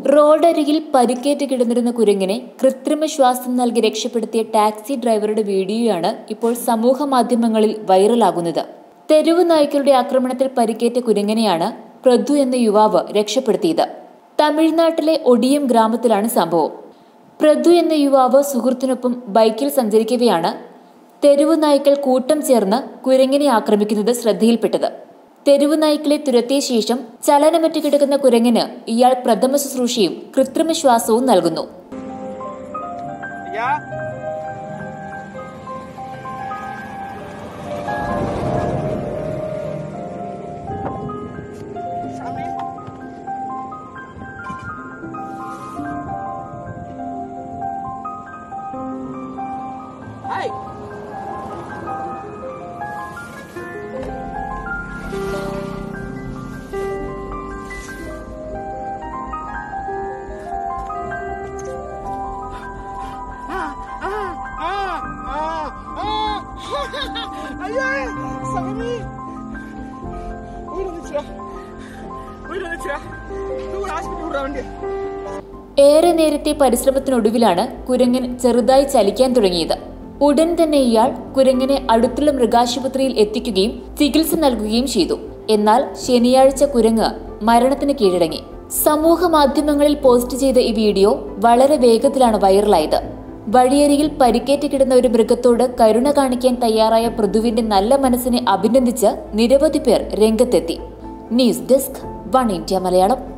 റോഡരികിൽ പരിക്കേറ്റ് കിടന്നിരുന്ന കുരങ്ങിനെ കൃത്രിമ ശ്വാസം നൽകി രക്ഷപ്പെടുത്തിയ ടാക്സി ഡ്രൈവറുടെ വീഡിയോയാണ് ഇപ്പോൾ സമൂഹ മാധ്യമങ്ങളിൽ വൈറലാകുന്നത് തെരുവ് നായ്ക്കളുടെ ആക്രമണത്തിൽ പരിക്കേറ്റ കുരങ്ങനെയാണ് പ്രധു എന്ന യുവാവ് രക്ഷപ്പെടുത്തിയത് തമിഴ്നാട്ടിലെ ഒടിയം ഗ്രാമത്തിലാണ് സംഭവം പ്രധു എന്ന യുവാവ് സുഹൃത്തിനൊപ്പം ബൈക്കിൽ സഞ്ചരിക്കവെയാണ് തെരുവ് നായ്ക്കൾ കൂട്ടം ചേർന്ന് കുരങ്ങിനെ ആക്രമിക്കുന്നത് ശ്രദ്ധയിൽപ്പെട്ടത് തെരുവ് നായ്ക്കളെ തുരത്തിയ ശേഷം ചലനമറ്റ് കിടക്കുന്ന കുരങ്ങിന് ഇയാൾ പ്രഥമ ശുശ്രൂഷയും കൃത്രിമ ശ്വാസവും നൽകുന്നു Ya. Sami. Hai. അയ്യേ സ്വാമി ഉയർന്നിച്ചാ ഉയർന്നിച്ചാ ദൂരെ ആശുപത്രി വിടാൻ വേണ്ടി ഏറെ നേരത്തെ പരിശ്രമത്തിനൊടുവിലാണ് കുരങ്ങൻ ചെറുതായി ചലിക്കാൻ തുടങ്ങിയത് ഉടൻ തന്നെ ഇയാൾ കുരങ്ങിനെ അടുത്തുള്ള മൃഗാശുപത്രിയിൽ എത്തിക്കുകയും ചികിത്സ നൽകുകയും ചെയ്തു എന്നാൽ ശനിയാഴ്ച കുരങ്ങ് മരണത്തിന് കീഴടങ്ങി സമൂഹ മാധ്യമങ്ങളിൽ പോസ്റ്റ് ചെയ്ത ഈ വീഡിയോ വളരെ വേഗത്തിലാണ് വൈറലായത് വഴിയരികിൽ പരിക്കേറ്റ് കിടന്ന ഒരു മൃഗത്തോട് കരുണ കാണിക്കാൻ തയ്യാറായ പൃഥുവിന്റെ നല്ല മനസ്സിനെ അഭിനന്ദിച്ച് നിരവധി പേർ രംഗത്തെത്തി news desk One India Malayalam